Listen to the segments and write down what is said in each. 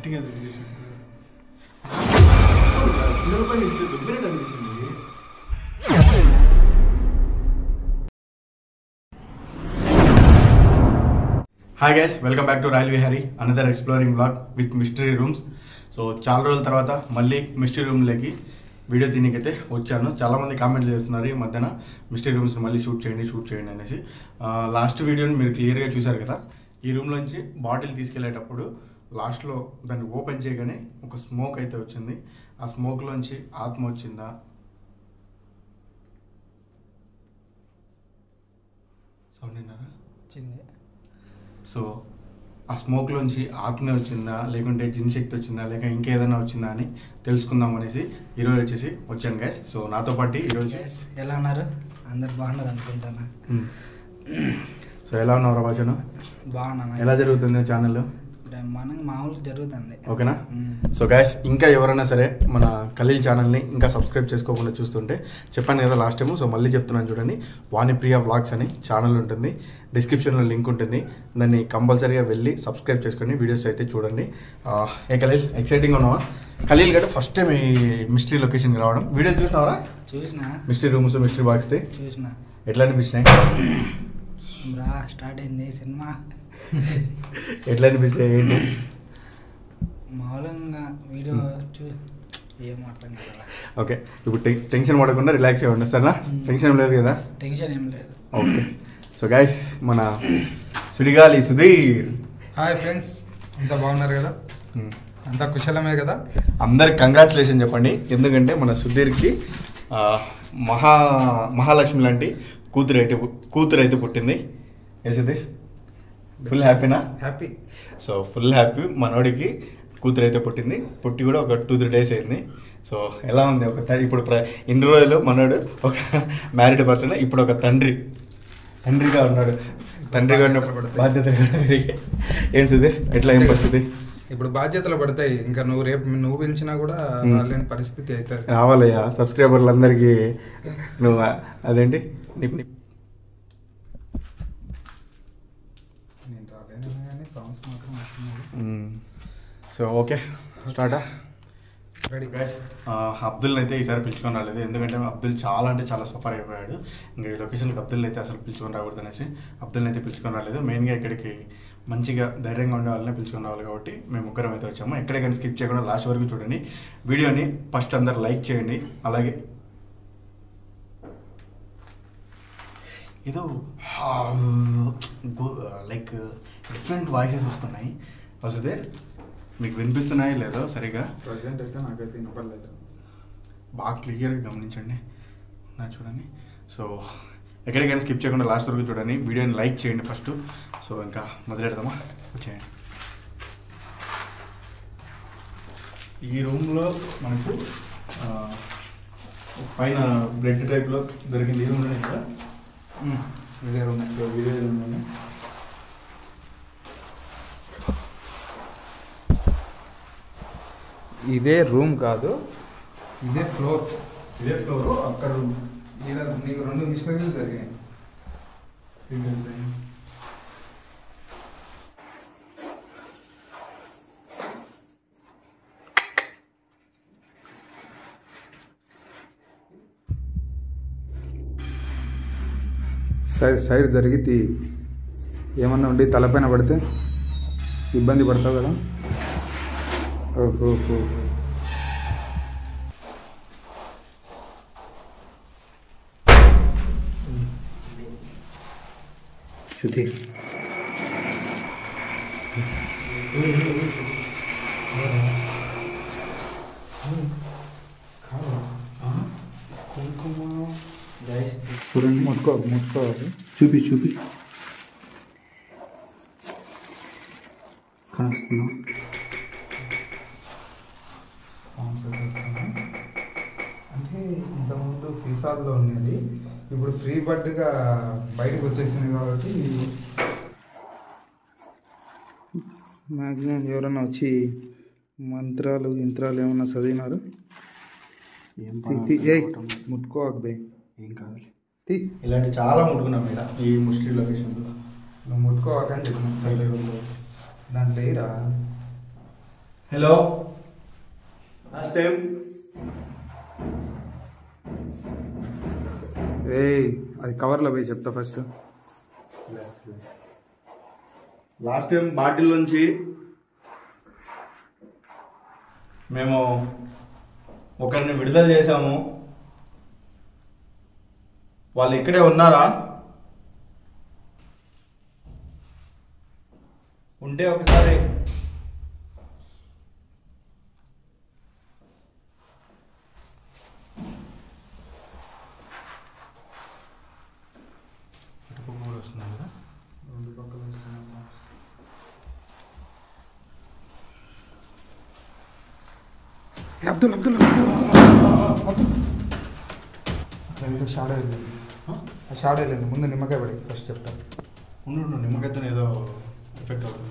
గట్టిగా తెలియజేసాడు పిల్లలపై ఇంత దుబ్బినట్టు అనిపిస్తుంది hi guys welcome back to royal Vihari another exploring blog with mystery rooms so చాలా రోజుల తర్వాత మళ్ళీ మిస్టరీ రూమ్లోకి వీడియో దీనికైతే వచ్చాను చాలామంది కామెంట్లు చేస్తున్నారు ఈ మధ్యన మిస్టరీ రూమ్స్ మళ్ళీ షూట్ చేయండి షూట్ చేయండి అనేసి లాస్ట్ వీడియోని మీరు క్లియర్గా చూశారు కదా ఈ రూమ్లోంచి బాటిల్ తీసుకెళ్లేటప్పుడు లాస్ట్లో దాన్ని ఓపెన్ చేయగానే ఒక స్మోక్ అయితే వచ్చింది ఆ స్మోక్లోంచి ఆత్మ వచ్చిందా సౌండ్ విన్నారా వచ్చింది సో ఆ స్మోక్లోంచి ఆత్మ వచ్చిందా లేకుంటే జిన్ శక్తి వచ్చిందా లేక ఇంకేదైనా వచ్చిందా అని తెలుసుకుందాం అనేసి ఈరోజు వచ్చేసి వచ్చాను గైస్ సో నాతో పాటు ఈరోజు Guys, ఎలా ఉన్నారు అందరు బాగున్నారు అనుకుంటాను మ్మ్. సో ఎలా ఉన్నావు రవాచను బాగున్నాను ఎలా జరుగుతుంది ఛానల్ బ్రహ్మాండంగా మామూలుగా జరుగుతుంది ఓకేనా మ్మ్. సో గైస్ ఇంకా ఎవరైనా సరే మన ఖలీల్ ఛానల్ని ఇంకా సబ్స్క్రైబ్ చేసుకోకుండా చూస్తుంటే చెప్పాను కదా లాస్ట్ టైం సో మళ్ళీ చెప్తున్నాను చూడండి వాణిప్రియ వ్లాగ్స్ అని ఛానల్ ఉంటుంది డిస్క్రిప్షన్లో లింక్ ఉంటుంది దాన్ని కంపల్సరీగా వెళ్ళి సబ్స్క్రైబ్ చేసుకొని వీడియోస్ అయితే చూడండి ఆ, ఏ ఖలీల్ ఎక్సైటింగ్ ఉన్నావా ఖలీల్ గట్ట ఫస్ట్ టైం ఈ మిస్టరీ లొకేషన్కి రావడం వీడియో చూసినావరా చూసిన మిస్టరీ రూమ్స్ మిస్టరీ బాక్స్ది చూసిన ఎట్లా అనిపించినాయి రా స్టార్ట్ అయింది సినిమా ఎట్లా అనిపించినాయి ఏంటి మామూలుగా వీడియో చూ ఏం అర్థం కదా ఓకే ఇప్పుడు టెన్- టెన్షన్ పడకుండా రిలాక్స్ అవ్వండి సరేనా మ్మ్. టెన్షన్ ఏం లేదు కదా టెన్షన్ ఏం లేదు ఓకే సో గైస్ మన సుడిగాలి సుధీర్ హాయ్ ఫ్రెండ్స్ అంతా బాగున్నారు కదా అంతా కుశలమే కదా అందరికి కంగ్రాచులేషన్ చెప్పండి ఎందుకంటే మన సుధీర్కి ఆ, మహా మహాలక్ష్మి లాంటి కూతురు అయితే పు- కూతురు అయితే పుట్టింది ఏ సుధీర్ ఫుల్ హ్యాపీనా హ్యాపీ సో ఫుల్ హ్యాపీ మనోడికి కూతురు అయితే పుట్టింది పుట్టి కూడా ఒక టూ త్రీ డేస్ అయింది సో ఎలా ఉంది ఒక త- ఇప్పుడు ప్ర ఇన్ని రోజులు మనోడు ఒక మ్యారీడ్ పర్సన్ ఇప్పుడు ఒక తండ్రి తండ్రిగా ఉన్నాడు తండ్రిగా ఉన్నప్పుడు బాధ్యత ఏం సుధీర్ ఎట్లా ఏం పరిస్థితి ఇప్పుడు బాధ్యతలు పడతాయి ఇంకా నువ్వు రేపు నువ్వు పిలిచినా కూడా Hmm. రాలేని పరిస్థితి అవుతుంది రావాలయ్యా సబ్స్క్రైబర్లందరికీ నువ్వు ఆ- అదేంటి నీ- నీ- నేను రాలేను కానీ సాంగ్స్ మాత్రం వస్తున్నాయి మ్మ్. సో ఓకే స్టార్టా రెడీ గైస్ అబ్దుల్ని అయితే ఈసారి పిలుచుకొని రాలేదు ఎందుకంటే అబ్దుల్ చాలా అంటే చాలా సఫర్ అయిపోయాడు ఇంకా ఈ లొకేషన్కి అబ్దుల్ని అయితే అసలు పిలుచుకొని రాకూడదు అనేసి అబ్దుల్ని అయితే పిలుచుకొని రాలేదు మెయిన్గా ఇక్కడికి మంచిగా ధైర్యంగా ఉండే వాళ్ళని పిలుచుకొని రావాలి కాబట్టి మేము ముగ్గురం అయితే వచ్చాము ఎక్కడ కానీ స్కిప్ చేయకుండా లాస్ట్ వరకు చూడండి వీడియోని ఫస్ట్ అందరు లైక్ చేయండి అలాగే ఏదో లైక్ డిఫరెంట్ వాయిసెస్ వస్తున్నాయి వసుదే మీకు వినిపిస్తున్నాయి లేదో సరిగా ప్రజెంట్ అయితే నాకైతే వినపడలేదు బాగా క్లియర్గా గమనించండి నా చూడండి సో ఎక్కడికైనా స్కిప్ చేయకుండా లాస్ట్ వరకు చూడండి వీడియోని లైక్ చేయండి ఫస్ట్ సో ఇంకా మొదలెడదామా వచ్చేయండి ఈ రూమ్లో మనకు ఆ, పైన బ్లడ్ టైప్లో దొరికింది ఈ రూమ్లోనే కదా మ్మ్. ఇదే రూమ్ సో ఇదే రూమ్లోనే ఇదే రూమ్ కాదు ఇదే ఫ్లోర్ ఇదే ఫ్లోర్ అక్కడ రూమ్ ఇలా నీకు రెండు మిషనరీలు జరిగాయి సైడ్ సైడ్ జరిగి ఏమన్నా ఉండి తలపైన పడితే ఇబ్బంది పడతావు కదా ఓహో శృతి చూడండి ముట్టుకో ముట్టుకోవాలి చూపి చూపి కాస్తున్నా అంటే ఇంతకుముందు సీసాల్లో ఉండేది ఇప్పుడు ఫ్రీ బర్డ్గా బయటకు వచ్చేసింది కాబట్టి మ్యాక్సిమం ఎవరైనా వచ్చి మంత్రాలు యంత్రాలు ఏమన్నా చదివినారు ఏం తీ- తీ- ఏయ్ ముట్టుకో అక్బాయ్ ఏం కావాలి తీ ఇలాంటి చాలా ముట్టుకున్నాం మీద ఈ ముస్లిం లొకేషన్లో నువ్వు ముట్టుకోవాకని చెప్పిన సైడ్ దాంట్లో వేయరా హలో లాస్ట్ టైం ఏ అది కవర్లో పోయి చెప్తా ఫస్ట్ లాస్ట్ టైం బాటిల్ నుంచి మేము ఒకరిని విడుదల చేశాము వాళ్ళు ఇక్కడే ఉన్నారా ఉంటే ఒకసారి వస్తున్నాయి కదా ఏ అబ్దుల్ అబ్దుల్ అబ్దుల్ షాడో వెళ్ళింది ఆ షాడో వెళ్ళింది ముందు నిమ్మకాయ పడి ఫస్ట్ చెప్తా ఉండు ఉండు, నిమ్మకాయతో ఏదో ఎఫెక్ట్ అవుతుంది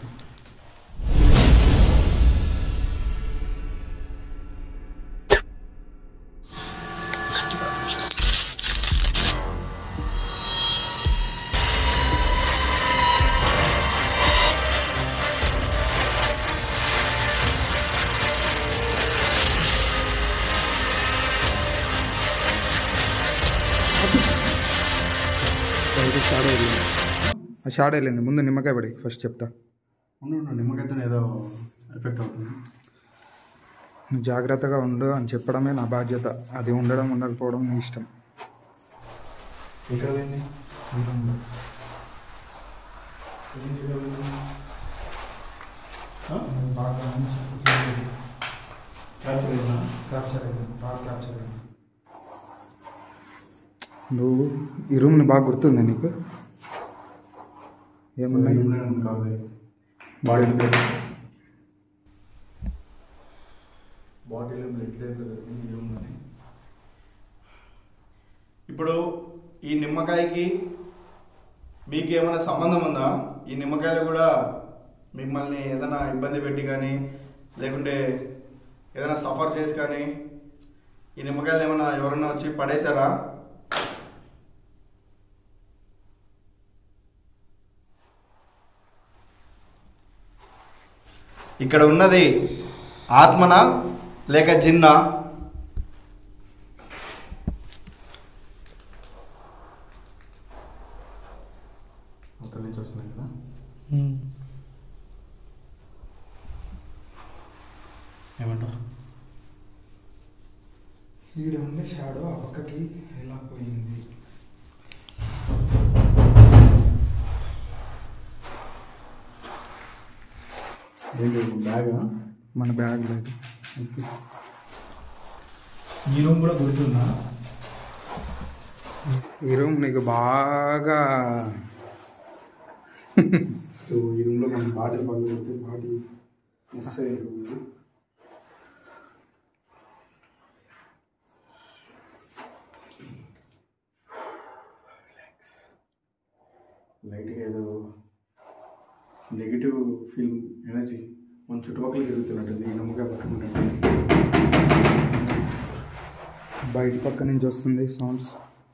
షాడో వెళ్ళింది ఆ షాడో వెళ్ళింది ముందు నిమ్మకాయ పడి ఫస్ట్ చెప్తా ఉండు ఉండు, నిమ్మకాయతో ఏదో ఎఫెక్ట్ అవుతుంది నువ్వు జాగ్రత్తగా ఉండు అని చెప్పడమే నా బాధ్యత అది ఉండడం ఉండకపోవడం నీ ఇష్టం ఇక్కడ పోయింది క్యాప్చర్ అయిందా? నువ్వు ఈ రూమ్ని బాగా గుర్తుందా నీకు ఏమున్నాయి బాడీ బాడీలో బ్లడ్ లెవెల్ దొరికింది ఏముందని ఇప్పుడు ఈ నిమ్మకాయకి మీకు ఏమైనా సంబంధం ఉందా ఈ నిమ్మకాయలు కూడా మిమ్మల్ని ఏదైనా ఇబ్బంది పెట్టి కానీ లేకుంటే ఏదైనా సఫర్ చేసి కానీ ఈ నిమ్మకాయలు ఏమైనా ఎవరైనా వచ్చి పడేశారా ఇక్కడ ఉన్నది ఆత్మనా లేక జిన్నా అక్కడి నుంచి వస్తున్నాయి కదా ఏమంటావు ఈడ ఉండే షాడో ఆ పక్కకి ఎలా పోయింది ఏంటి బ్యాగా మన బ్యాగ్ లేదు ఈ రూమ్ కూడా గుర్తుందా ఈ రూమ్ నీకు బాగా సో ఈ రూమ్లో మనం బాటిల్ పక్కన పెడితే బాటిల్ మిస్ అయ్యే రూమ్ ఇది. లైట్గా ఏదో నెగిటివ్ ఫీల్ ఎనర్జీ మన చుట్టుపక్కల తిరుగుతున్నట్టుంది ఈ నమ్మకాయ పట్టుకుంటే బయట పక్క నుంచి వస్తుంది సౌండ్స్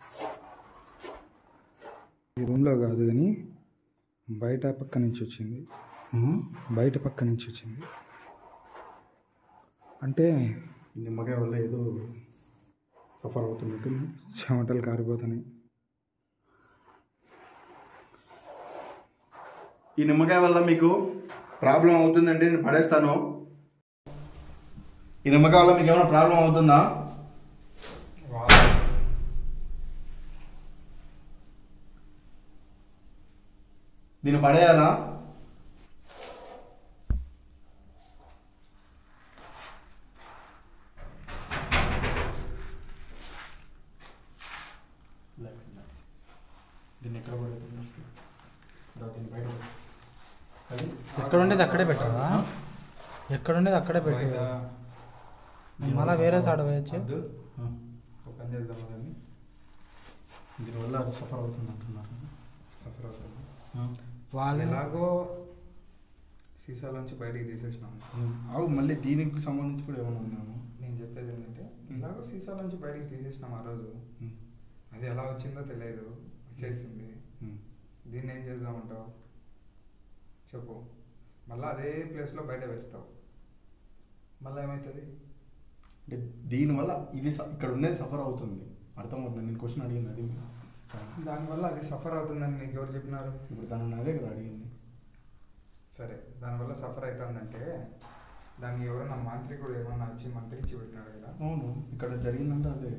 ఈ రూమ్లో కాదు కానీ బయట పక్క నుంచి వచ్చింది బయట పక్క నుంచి వచ్చింది అంటే ఈ నిమ్మకాయ వల్ల ఏదో సఫర్ అవుతున్నట్టుంది చెమటలు కారిపోతున్నాయి ఈ నిమ్మకాయ వల్ల మీకు ప్రాబ్లం అవుతుందంటే నేను పడేస్తాను ఈ నిమ్మకాయ వల్ల మీకు ఏమైనా ప్రాబ్లం అవుతుందా దీన్ని పడేయాలా దీన్ని ఎక్కడ పడేది దీన్ని బయట అది ఎక్కడ ఉండేది అక్కడే పెట్టావా ఎక్కడ ఉండేది అక్కడే బయట పెట్టు మళ్ళా వేరే సైడ్ వేయచ్చు అబ్దుల్, ఆ. ఒక పని చేద్దాం దాన్ని దీనివల్ల అది సఫర్ అవుతుంది అంటున్నారు సఫర్ అవుతుంది వాళ్ళు ఎలాగో సీసాలోంచి బయటికి తీసేసినాము అవు మళ్ళీ దీనికి సంబంధించి కూడా ఏమైనా ఉన్నాము నేను చెప్పేది ఏంటంటే ఇలాగో సీసాలోంచి బయటికి తీసేసినాం ఆ రోజు అది ఎలా వచ్చిందో తెలియదు వచ్చేసింది దీన్ని ఏం చేద్దామంటావు చెప్పు మళ్ళీ అదే ప్లేస్లో బయట వేస్తావు మళ్ళీ ఏమవుతుంది అంటే దీనివల్ల ఇది స- ఇక్కడ ఉండేది సఫర్ అవుతుంది అర్థమవుతుంది నేను క్వశ్చన్ అడిగింది అది దానివల్ల అది సఫర్ అవుతుందని నీకు ఎవరు చెప్పినారు ఇప్పుడు తను అదే కదా అడిగింది సరే దానివల్ల సఫర్ అవుతుందంటే దాన్ని ఎవరైనా మాంత్రికుడు ఏమన్నా వచ్చి మంత్రించి పెట్టినాడు కదా అవును ఇక్కడ జరిగిందంటే అదే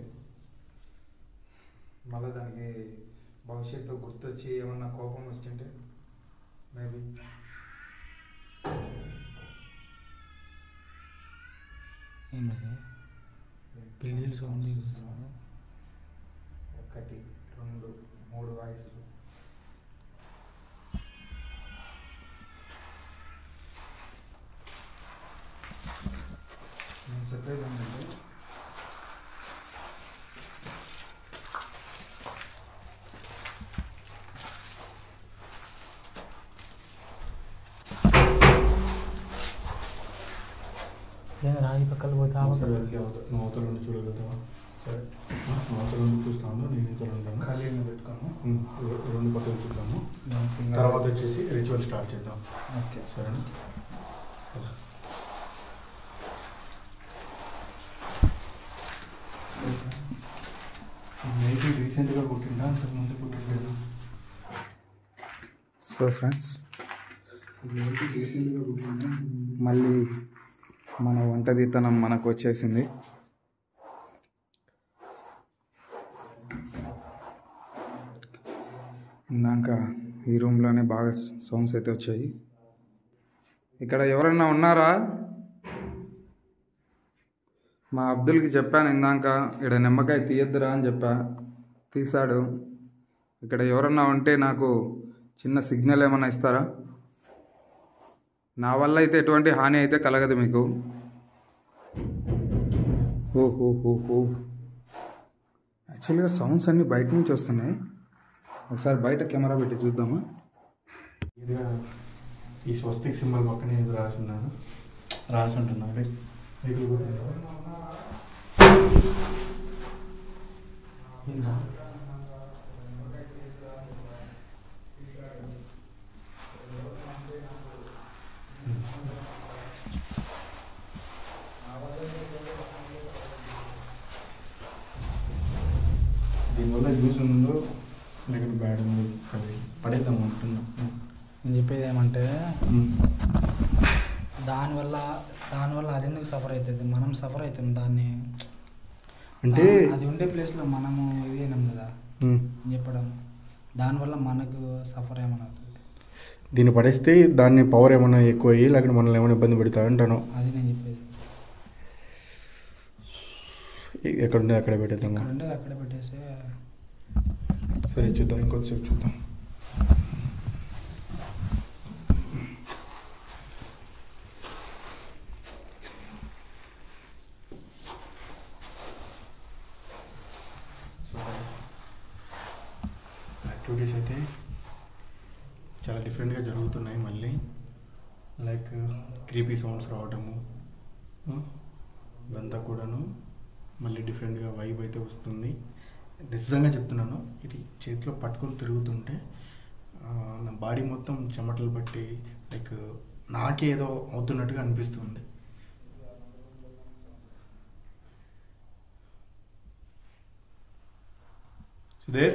మళ్ళీ దానికి భవిష్యత్తు గుర్తొచ్చి ఏమన్నా కోపం వచ్చింటే మేబీ ఏంటది పెళ్ళిళ్ళు సౌండ్ చేస్తున్నాడు ఒకటి రెండు మూడు వాయిస్లు నేను చెప్పేది ఏంటంటే ఏం రాయి పక్కన పోతే ఆ పక్కన నువ్వు అవతల నుండి చూడగలుగుతావా సరే నువ్వు అవతల నుండి చూస్తాను నేను ఇంతలో ఉంటాను ఖాళీని పెట్టుకోను ఉమ్, రె- రెండు పక్కలు చూద్దాము నేను సింగల్ తర్వాత వచ్చేసి రిచువల్ స్టార్ట్ చేద్దాం ఓకే సరేనా పద. నైట్ రీసెంట్గా కుట్టిందా అంతకుముందు కుట్టిందా సో ఫ్రెండ్స్ మళ్ళీ మన వంటదితనం మనకు వచ్చేసింది ఇందాక ఈ రూమ్లోనే బాగా సౌండ్స్ అయితే వచ్చాయి ఇక్కడ ఎవరన్నా ఉన్నారా మా అబ్దుల్కి చెప్పాను ఇందాక ఇక్కడ నిమ్మకాయ తీయద్దురా అని చెప్పా తీశాడు ఇక్కడ ఎవరన్నా ఉంటే నాకు చిన్న సిగ్నల్ ఏమన్నా ఇస్తారా నా వల్ల అయితే ఎటువంటి హాని అయితే కలగదు మీకు ఓ హో హో హో యాక్చువల్గా సౌండ్స్ అన్నీ బయట నుంచి వస్తున్నాయి ఒకసారి బయట కెమెరా పెట్టి చూద్దామా ఇదిగా ఈ స్వస్తిక్ సింబల్ పక్కనే ఏదో రాసి ఉన్నాను రాసి ఉంటున్నా అదే రేకులు కొట్టిందా? ఏందా? దీనివల్ల యూస్ ఉందో లేకపోతే బ్యాడ్ ఉందో కదా పడేద్దాం అంటున్నా నేను చెప్పేది ఏమంటే దానివల్ల దానివల్ల అది ఎందుకు సఫర్ అవుతుంది మనం సఫర్ అవుతాం దాన్ని అంటే దా- అది ఉండే ప్లేస్లో మనము ఇదేనాం కదా ఉమ్, అని చెప్పడం దానివల్ల మనకు సఫర్ ఏమైనా అవుతుంది దీన్ని పడేస్తే దాన్ని పవర్ ఏమైనా ఎక్కువ అయ్యి లేకపోతే మనల్ని ఏమైనా ఇబ్బంది పెడతా అంటాను అది నేను చెప్పేది ఎక్కడ ఉండే అక్కడ పెట్టేద్దాము ఇక్కడ ఉండేది అక్కడే పెట్టేసి సరే చూద్దాం ఇంకొద్దిసేపు చూద్దాం యాక్టివిటీస్ అయితే చాలా డిఫరెంట్గా జరుగుతున్నాయి మళ్ళీ లైక్ క్రీపీ సౌండ్స్ రావడము ఆ, ఇవంతా కూడాను మళ్ళీ డిఫరెంట్గా వైబ్ అయితే వస్తుంది నిజంగా చెప్తున్నాను ఇది చేతిలో పట్టుకొని తిరుగుతుంటే ఆ, నా బాడీ మొత్తం చెమటలు పట్టి లైక్ నాకేదో అవుతున్నట్టుగా అనిపిస్తుంది సుధీర్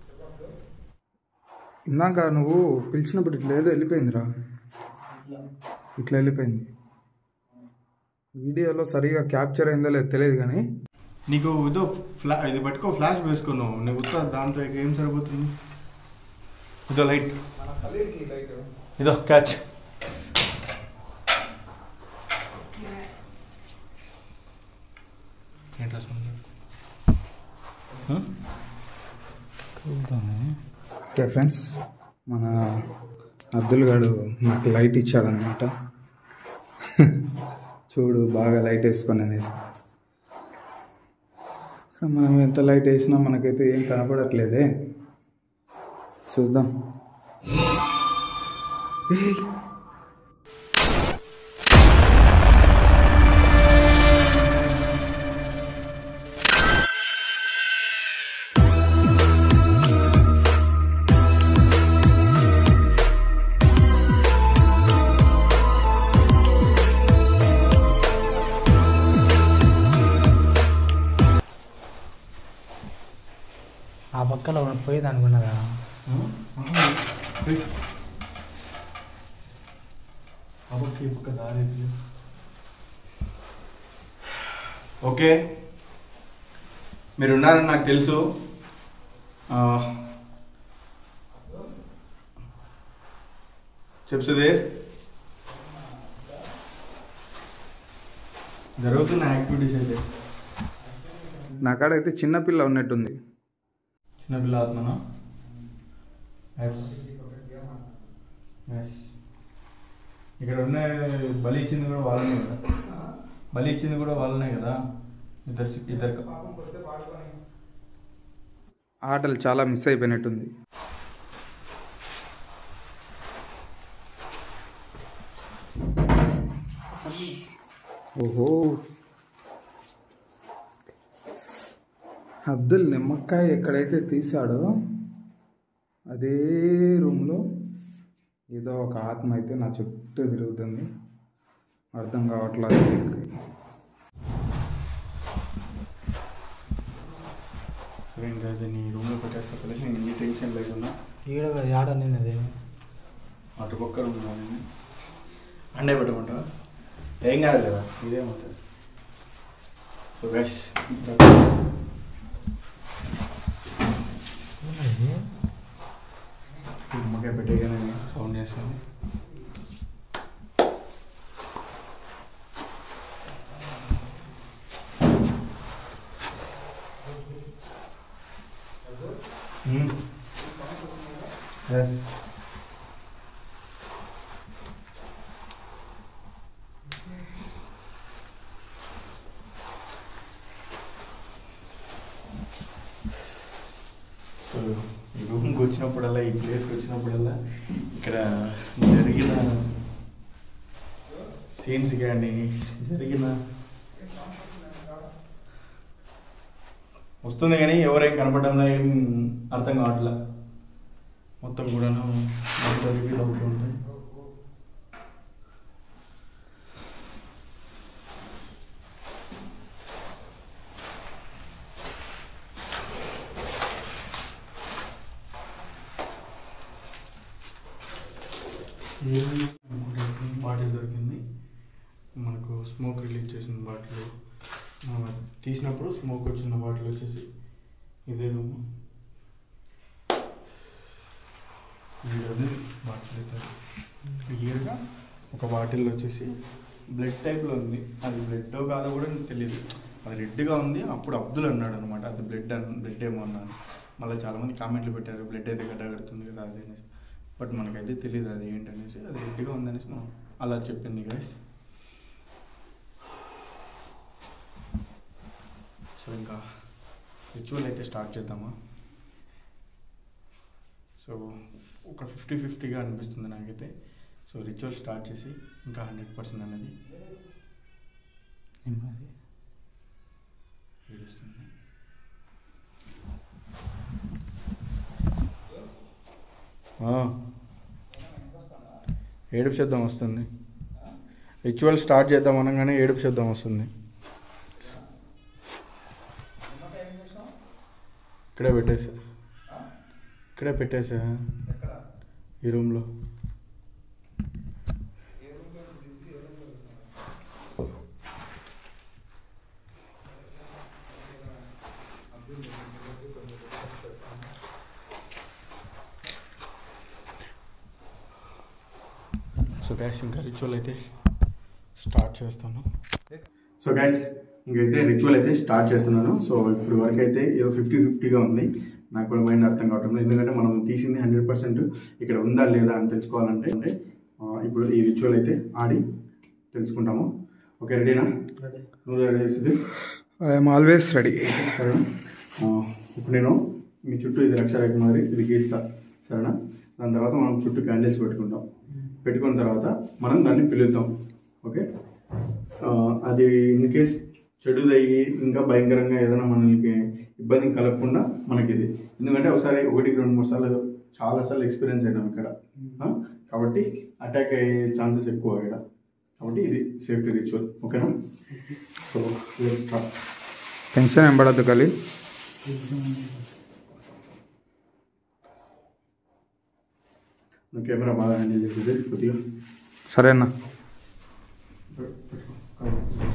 ఇందాక నువ్వు పిలిచినప్పుడు ఇట్లా ఏదో వెళ్ళిపోయిందిరా ఇట్లా వెళ్ళిపోయింది వీడియోలో సరిగా క్యాప్చర్ అయిందో లేదో తెలియదు కానీ నీకు ఇదో ఫ్లా ఇది పట్టుకో ఫ్లాష్ వేసుకున్నావు నీకు ఉత్త దాంతో ఇక ఏం సరిపోతుంది ఇదో లైట్ ఇదో క్యాచ్ ఏంట్రా సౌండ్ ఓకే ఫ్రెండ్స్ మన అబ్దుల్ గాడు నాకు లైట్ ఇచ్చాడనమాట చూడు బాగా లైట్ వేసుకొని అనేసి ఇక్కడ మనం ఎంత లైట్ వేసినా మనకైతే ఏం కనపడట్లేదే చూద్దాం ఏయ్! పక్కలో పోయేది అనుకున్నదా ఓకే మీరు ఉన్నారని నాకు తెలుసు ఆ, చెప్పు సుధీర్ జరుగుతున్న యాక్టివిటీస్ అయితే నా కాడ అయితే చిన్నపిల్ల ఉన్నట్టుంది చిన్నపిల్ల ఆత్మనా ఎస్ ఎస్ ఇక్కడ ఉన్న బలి ఇచ్చింది కూడా వాళ్ళనే కదా బలి ఇచ్చింది కూడా వాళ్ళనే కదా ఇద్దరు చి- ఇద్దరు ఆటలు చాలా మిస్ అయిపోయినట్టుంది ఓహో అబ్దుల్ నిమ్మకాయ ఎక్కడైతే తీసాడో అదే రూమ్లో ఏదో ఒక ఆత్మ అయితే నా చుట్టూ తిరుగుతుంది అర్థం కావట్లేదు సరే ఇంకా అది నీ రూమ్లో పెట్టేస్తా పిల్లలు నేను ఎన్ని టెన్షన్ లేకుండా ఈడ ఆడ నిన్నది అటు పక్క రూమ్ నేను అండే పెట్టమంటావా ఏం కాదు కదా ఇదేమవుతుంది సో గైస్ నిమ్మకాయ పెట్టేగానే సౌండ్ చేస్తాను ఎస్ సో ఈ రూమ్కి వచ్చినప్పుడల్లా ఈ ప్లేస్కి వచ్చినప్పుడల్లా ఇక్కడ జరిగిన సీన్స్ కానీ జరిగిన వస్తుంది కానీ ఎవరేం కనపడంలో ఏం అర్థం కావట్లే మొత్తం కూడాను దాంట్లో రిపీట్ అవుతూ ఉంటాయి బాటిల్ దొరికింది మనకు స్మోక్ రిలీజ్ చేసిన బాటిల్ తీసినప్పుడు స్మోక్ వచ్చిన బాటిల్ వచ్చేసి ఇదే రూమ్ వీడియోని బాటిల్ అయితే క్లియర్గా ఒక బాటిల్ వచ్చేసి బ్లడ్ టైప్లో ఉంది అది బ్లడ్ కాదో కూడా నాకు తెలియదు అది రెడ్గా ఉంది అప్పుడు అబ్దుల్ అన్నాడు అనమాట అది బ్లడ్ అన్ బ్లడ్ ఏమో అన్నాను మళ్ళీ చాలామంది కామెంట్లు పెట్టారు బ్లడ్ అయితే గడ్డ కడుతుంది కదా అది అనేసి బట్ మనకైతే తెలియదు అది ఏంటనేసి అది రెడ్గా ఉందనేసి మనం అలా చెప్పింది గైస్ సో ఇంకా రిచువల్ అయితే స్టార్ట్ చేద్దామా సో ఒక ఫిఫ్టీ ఫిఫ్టీగా అనిపిస్తుంది నాకైతే సో రిచువల్ స్టార్ట్ చేసి ఇంకా హండ్రెడ్ పర్సెంట్ అనేది ఏడుస్తుంది ఆ. ఏడుపు శబ్దం వస్తుంది రిచువల్ స్టార్ట్ చేద్దాం అనగానే ఏడుపు శబ్దం వస్తుంది ఇక్కడే పెట్టేసా ఇక్కడే పెట్టేసా ఈ రూమ్లో సో గ్యాస్ ఇంకా రిచువల్ అయితే స్టార్ట్ చేస్తాను సో గ్యాస్ ఇంకైతే రిచువల్ అయితే స్టార్ట్ చేస్తున్నాను సో ఇప్పుడు వరకు అయితే ఏదో ఫిఫ్టీ ఫిఫ్టీగా ఉంది నాకు కూడా మైండ్ అర్థం కావటం లేదు ఎందుకంటే మనం తీసింది హండ్రెడ్ పర్సెంట్ ఇక్కడ ఉందా లేదా అని తెలుసుకోవాలంటే అంటే ఆ, ఇప్పుడు ఈ రిచువల్ అయితే ఆడి తెలుసుకుంటాము ఓకే రెడీనా నువ్వు రెడీ చేసింది ఐఎమ్ ఆల్వేస్ రెడీ సరేనా ఆ, ఇప్పుడు నేను మీ చుట్టూ ఇది లక్ష రేఖ మాదిరి ఇది గీస్తా సరేనా దాని తర్వాత మనం చుట్టూ క్యాండిల్స్ పెట్టుకుంటాం పెట్టుకున్న తర్వాత మనం దాన్ని పిలుద్దాం ఓకే ఆ, అది ఇన్ కేస్ చెడుదయ్యి ఇంకా భయంకరంగా ఏదైనా మనకి ఇబ్బంది కలగకుండా మనకి ఇది ఎందుకంటే ఒకసారి ఒకటికి రెండు మూడు సార్లు చాలా సార్లు ఎక్స్పీరియన్స్ అయినాం ఇక్కడ ఆ, కాబట్టి అటాక్ అయ్యే ఛాన్సెస్ ఎక్కువ ఇక్కడ కాబట్టి ఇది సేఫ్టీ రిచువల్ ఓకేనా సో స్టార్ట్ టెన్షన్ ఏం పడద్దు కలి నువ్వు కెమెరా బాగా హ్యాండిల్ చేసేది కొద్దిగా సరే అన్న పెట్టుకో కవర్ చేసుకో.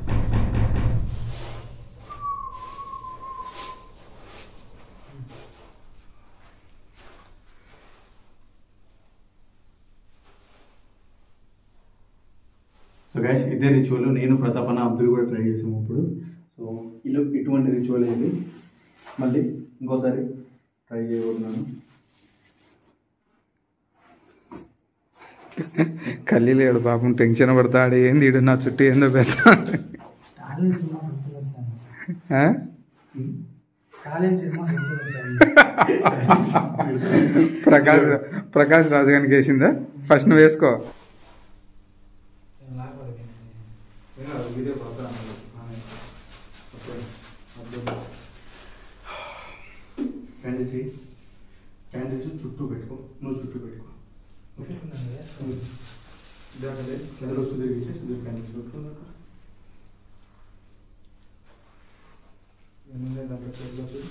సో గైస్ ఇదే రిచువల్ నేను ప్రతాపన అబ్దుల్ కూడా ట్రై చేసాము ఇప్పుడు సో ఇలా ఇటువంటి రిచువల్ అయింది మళ్ళీ ఇంకోసారి ట్రై చేయబోతున్నాను కళ్ళీ లేడు పాపం టెన్షన్ పడతాడు ఏంది ఈడు నా చుట్టూ ఏందో పెద్ద స్టాలిన్ సినిమా గుర్తులేదు సార్ ఆ? స్టాలిన్ సినిమా గుర్తులేదు సార్ ప్రకాష్ ప్రకాష్ రాజు గారికి వేసిందా ఫస్ట్ నువ్వు వేసుకో క్యాండిల్స్ క్యాండిల్స్ చుట్టూ పెట్టుకో నువ్వు చుట్టూ పెట్టుకో ఓకే దాంట్లో అందులో సుధీర్ ఇచ్చి సుధీర్ క్యాండిల్స్ పెట్టుకో ఏముంది దాంట్లో చేతిలో చూడు.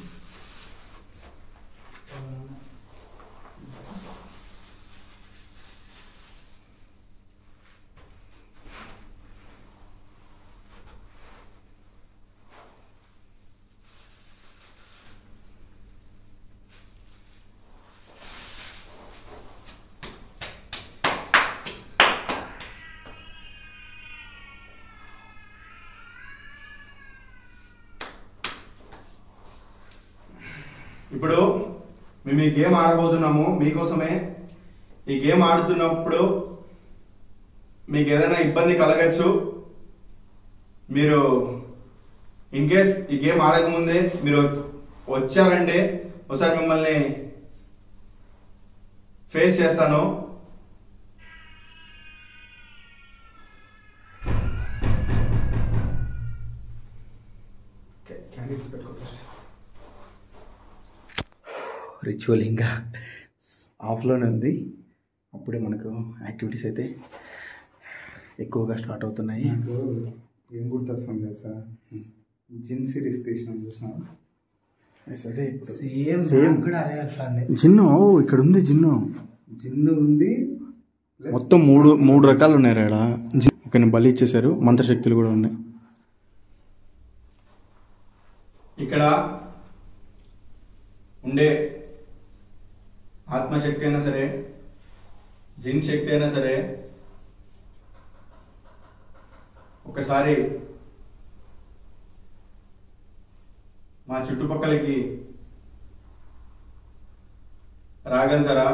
ఇప్పుడు మేము ఈ గేమ్ ఆడబోతున్నాము మీకోసమే ఈ గేమ్ ఆడుతున్నప్పుడు మీకు ఏదైనా ఇబ్బంది కలగచ్చు మీరు ఇన్ కేస్ ఈ గేమ్ ఆడకముందే మీరు వచ్చారంటే ఒకసారి మిమ్మల్ని ఫేస్ చేస్తాను క్యాండిల్స్ పెట్టుకో ఫస్ట్ రిచువల్ ఇంకా ఆఫ్లోనే ఉంది అప్పుడే మనకు యాక్టివిటీస్ అయితే ఎక్కువగా స్టార్ట్ అవుతున్నాయి నాకు ఏం గుర్తొస్తుంది తెలుసా జిన్ సిరీస్ తీసినాం చూసినా Yes, అదే ఇప్పుడు సేమ్ Same. కూడా అదే వస్తుంది జిన్ను ఓ, ఇక్కడ ఉంది జిన్ను జిన్ ఉంది plus మొత్తం మూడు మూడు రకాలు ఉన్నాయి ఇక్కడ ఒక బలి ఇచ్చేసారు మంత్రశక్తులు కూడా ఉన్నాయి ఇక్కడ ఉండే ఆత్మశక్తి అయినా సరే జిన్ శక్తి అయినా సరే ఒకసారి మా చుట్టుపక్కలకి రాగలుగుతారా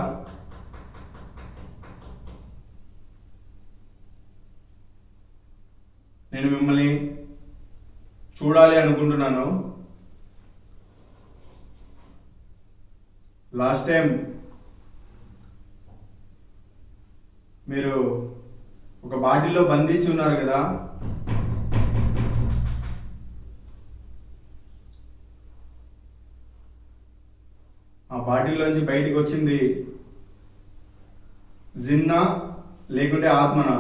నేను మిమ్మల్ని చూడాలి అనుకుంటున్నాను లాస్ట్ టైం మీరు ఒక బాటిల్లో బంధించి ఉన్నారు కదా ఆ బాటిల్లోంచి బయటికి వచ్చింది జిన్నా లేకుంటే ఆత్మనా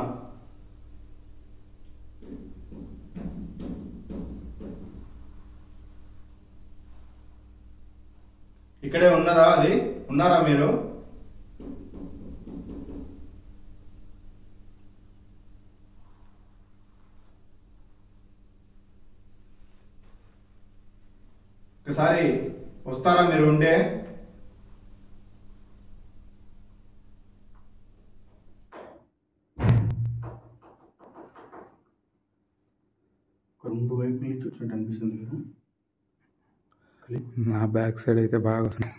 ఇక్కడే ఉన్నదా అది ఉన్నారా మీరు ఒకసారి వస్తారా మీరు ఉంటే రెండు వైపు నుంచి వచ్చినట్టు అనిపిస్తుంది కదా నా బ్యాక్ సైడ్ అయితే బాగా వస్తుంది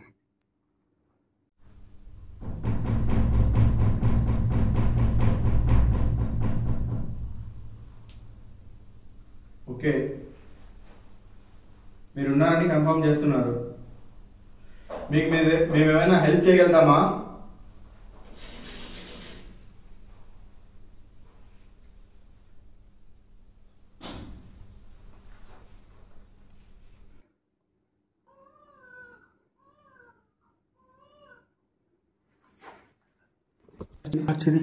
ఓకే మీరు ఉన్నారని కన్ఫర్మ్ చేస్తున్నారు మీకు మీద మేము ఏమైనా హెల్ప్ చేయగలుగుతామా వచ్చింది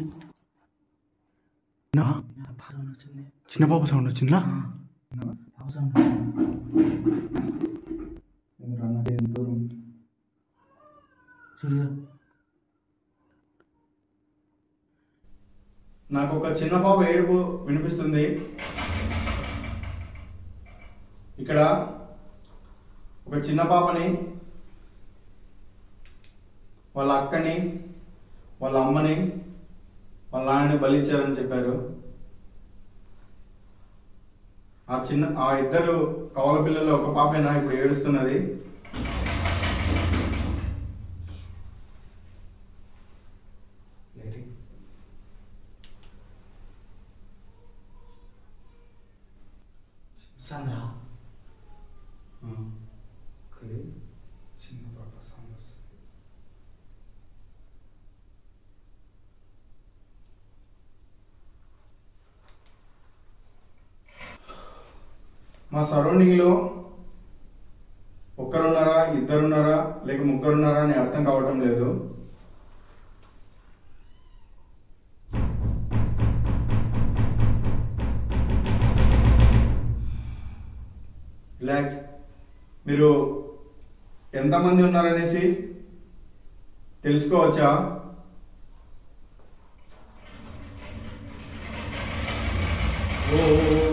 నా వచ్చింది చిన్న పాప సౌండ్ వచ్చిందా అవసరం దూరం చూడు చిన్న పాప ఏడుపు వినిపిస్తుంది ఇక్కడ ఒక చిన్న పాపని వాళ్ళ అక్కని వాళ్ళ అమ్మని వాళ్ళ నాన్నని బలిచ్చారని చెప్పారు ఆ చిన్న ఆ ఇద్దరు కవల పిల్లలు ఒక పాపైనా ఇప్పుడు ఏడుస్తున్నది సంద్ర చిన్న పాప సౌండ్ వస్తుంది మా సరౌండింగ్లో ఒక్కరున్నారా ఇద్దరున్నారా లేక ముగ్గురున్నారా అని అర్థం కావటం లేదు రిలాక్స్ మీరు ఎంతమంది ఉన్నారనేసి తెలుసుకోవచ్చా ఓ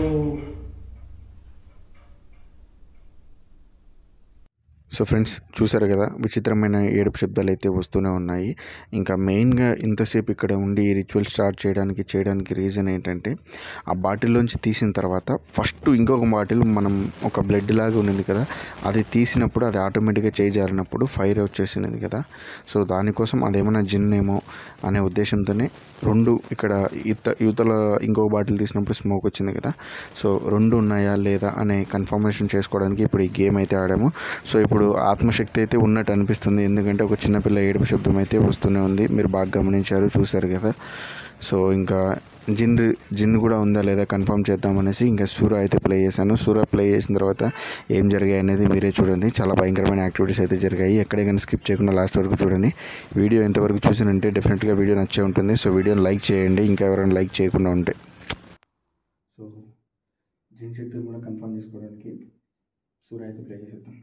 సో ఫ్రెండ్స్ చూసారు కదా విచిత్రమైన ఏడుపు శబ్దాలు అయితే వస్తూనే ఉన్నాయి ఇంకా మెయిన్గా ఇంతసేపు ఇక్కడ ఉండి ఈ రిచువల్ స్టార్ట్ చేయడానికి చేయడానికి రీజన్ ఏంటంటే ఆ బాటిల్లోంచి తీసిన తర్వాత ఫస్ట్ ఇంకొక బాటిల్ మనం ఒక బ్లడ్ లాగా ఉన్నింది కదా అది తీసినప్పుడు అది ఆటోమేటిక్గా చేయి జారినప్పుడు ఫైర్ వచ్చేసినది కదా సో దానికోసం అదేమన్నా జిన్ ఏమో అనే ఉద్దేశంతోనే రెండు ఇక్కడ ఇత యువతల ఇంకొక బాటిల్ తీసినప్పుడు స్మోక్ వచ్చింది కదా సో రెండు ఉన్నాయా లేదా అనే కన్ఫర్మేషన్ చేసుకోవడానికి ఇప్పుడు ఈ గేమ్ అయితే ఆడాము సో ఇప్పుడు ఆత్మశక్తి అయితే ఉన్నట్టు అనిపిస్తుంది ఎందుకంటే ఒక చిన్నపిల్ల ఏడుపు శబ్దం అయితే వస్తూనే ఉంది మీరు బాగా గమనించారు చూసారు కదా సో ఇంకా జిన్ జిన్ కూడా ఉందా లేదా కన్ఫర్మ్ చేద్దామనేసి ఇంకా సూర అయితే ప్లే చేశాను సూర ప్లే చేసిన తర్వాత ఏం జరిగాయి అనేది మీరే చూడండి చాలా భయంకరమైన యాక్టివిటీస్ అయితే జరిగాయి ఎక్కడే కానీ స్కిప్ చేయకుండా లాస్ట్ వరకు చూడండి వీడియో ఎంతవరకు చూసినంటే డెఫినెట్గా వీడియో నచ్చే ఉంటుంది సో వీడియోని లైక్ చేయండి ఇంకా ఎవరైనా లైక్ చేయకుండా ఉంటే సో జిన్ శక్తిని కూడా కన్ఫర్మ్ చేసుకోవడానికి సూర్య అయితే ప్లే చేసేద్దాం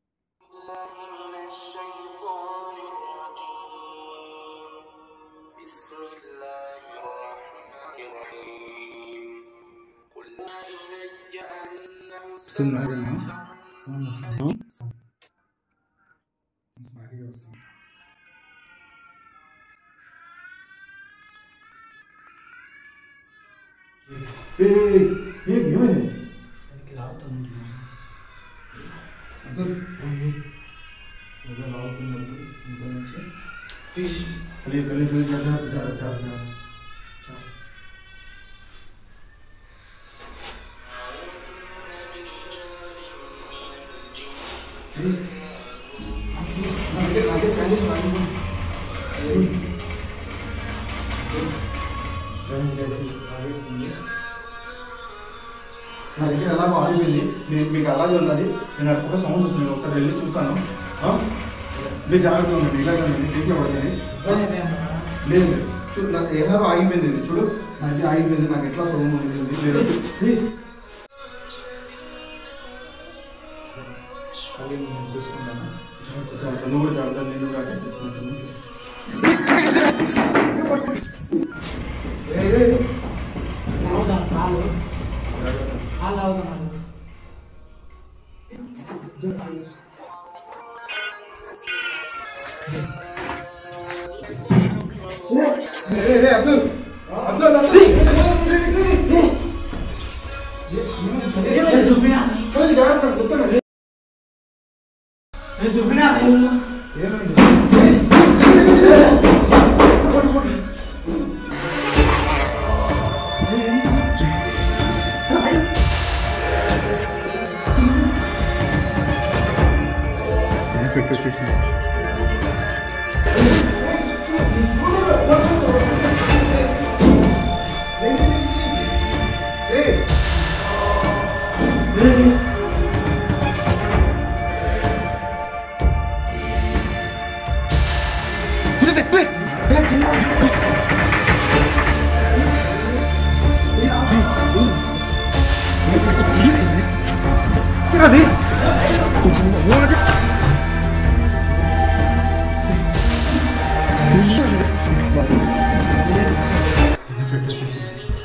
بسم الله الرحمن الرحيم قلنا إلي أنه వస్తుందా ఏదైనా? సౌండ్ వస్తుంది భారీగా వస్తుంది. ఏమైంది ఏదో లాగుతున్నట్టు ఇంకా నుంచి కలిగి కలిగి కలిగి చాలా చాలా చాలా చాలా నా దగ్గర ఎలాగో ఆగిపోయింది మీ- మీకు అలాగే ఉన్నది నేను అక్కడ సౌండ్స్ వస్తుంది నేను ఒకసారి వెళ్ళి చూస్తాను ఆ? మీరు జాగ్రత్తగా ఉండండి ఇలాగే ఉండండి తెలిసి పడుతుంది లేదు లేదు. చూడు నాకు ఎలాగో ఆగిపోయింది ఇది చూడు నా దగ్గర ఆగిపోయింది నాకు ఎట్లా సౌండ్ ఉంటుంది లేదు ఏయ్. అలాగే నేను చూసుకుంటాను జాగ్రత్త జాగ్రత్త నువ్వు కూడా జాగ్రత్త నేను కూడా అటాచ్ చేసుకుంటాను ఏయ్, ఏయ్, ఏయ్. కాలు జాగ్రత్త. కాలు అవుతున్నాడు ఏయ్, ఏయ్, అబ్దుల్ అబ్దుల్ అబ్దుల్ దుబ్బినా చూడండి జాగ్రత్త చెప్తాను దుబ్బినా ఏమైంది ఎఫెక్ట్ వచ్చేసింది ఎఫెక్ట్ వచ్చేసింది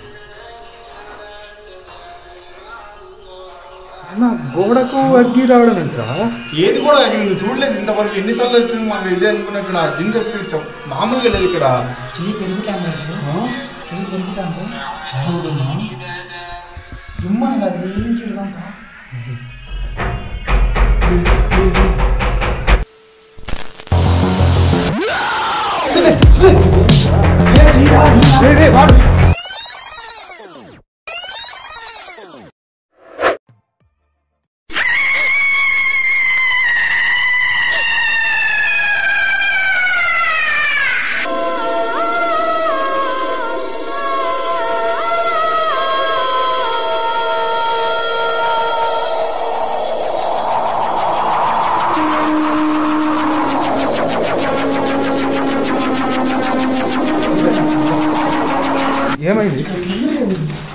అన్న గోడకు అగ్గి రావడం ఏంట్రా ఏది కూడా అక్కడ నువ్వు చూడలేదు ఇంతవరకు ఎన్నిసార్లు వచ్చింది మాకు ఇదే అనుకున్నా ఇక్కడ జిన్ చెప్తే చెప్- మామూలుగా లేదు ఇక్కడ చెయ్యి పెరుగుతాను చెయ్యి పెరుగుతాను జుమ్మని అది ఏ నుంచి ఇడదాకా ఏమైంది